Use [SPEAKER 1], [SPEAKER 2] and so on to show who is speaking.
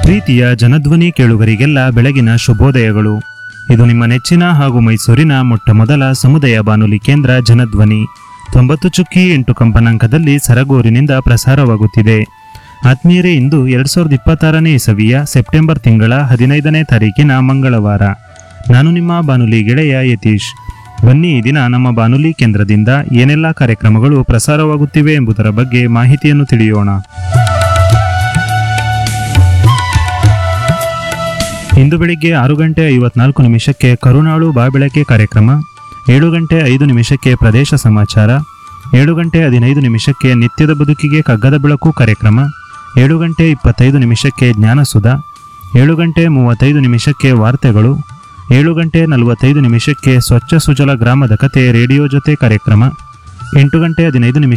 [SPEAKER 1] ಪ್ರೀತಿಯ ಜನಧ್ವನಿ ಕೇಳುಗರಿಗೆಲ್ಲ ಬೆಳಗಿನ ಶುಭೋದಯಗಳು ಇದು ನಿಮ್ಮ ನೆಚ್ಚಿನ ಹಾಗೂ ಮೈಸೂರಿನ ಮೊಟ್ಟ ಮೊದಲ ಸಮುದಾಯ ಬಾನುಲಿ ಕೇಂದ್ರ ಜನಧ್ವನಿ ತೊಂಬತ್ತು ಚುಕ್ಕಿ ಎಂಟು ಕಂಪನಾಂಕದಲ್ಲಿ ಸರಗೂರಿನಿಂದ ಪ್ರಸಾರವಾಗುತ್ತಿದೆ ಆತ್ಮೀಯರೇ ಇಂದು ಎರಡು ಸಾವಿರದ ಇಪ್ಪತ್ತಾರನೇ ಇಸವಿಯ ಸೆಪ್ಟೆಂಬರ್ ತಿಂಗಳ ಹದಿನೈದನೇ ತಾರೀಕಿನ ಮಂಗಳವಾರ ನಾನು ನಿಮ್ಮ ಬಾನುಲಿ ಗೆಳೆಯ ಯತೀಶ್ ಬನ್ನಿ ಈ ದಿನ ನಮ್ಮ ಬಾನುಲಿ ಕೇಂದ್ರದಿಂದ ಏನೆಲ್ಲ ಕಾರ್ಯಕ್ರಮಗಳು ಪ್ರಸಾರವಾಗುತ್ತಿವೆ ಎಂಬುದರ ಬಗ್ಗೆ ಮಾಹಿತಿಯನ್ನು ತಿಳಿಯೋಣ ಇಂದು ಬೆಳಿಗ್ಗೆ ಆರು ಗಂಟೆ ಐವತ್ನಾಲ್ಕು ನಿಮಿಷಕ್ಕೆ ಕರುನಾಳು ಬಾಬೆಳಕೆ ಕಾರ್ಯಕ್ರಮ ಏಳು ಗಂಟೆ ಐದು ನಿಮಿಷಕ್ಕೆ ಪ್ರದೇಶ ಸಮಾಚಾರ ಏಳು ಗಂಟೆ ಹದಿನೈದು ನಿಮಿಷಕ್ಕೆ ನಿತ್ಯದ ಬದುಕಿಗೆ ಕಗ್ಗದ ಬೆಳಕು ಕಾರ್ಯಕ್ರಮ ಏಳು ಗಂಟೆ ಇಪ್ಪತ್ತೈದು ನಿಮಿಷಕ್ಕೆ ಜ್ಞಾನಸುಧ ಏಳು ಗಂಟೆ ಮೂವತ್ತೈದು ನಿಮಿಷಕ್ಕೆ ವಾರ್ತೆಗಳು ಏಳು ಗಂಟೆ ನಲವತ್ತೈದು ನಿಮಿಷಕ್ಕೆ ಸ್ವಚ್ಛ ಸುಜಲ ಗ್ರಾಮದ ಕತೆ ರೇಡಿಯೋ ಜೊತೆ ಕಾರ್ಯಕ್ರಮ ಎಂಟು ಗಂಟೆ ಹದಿನೈದು ನಿಮಿಷ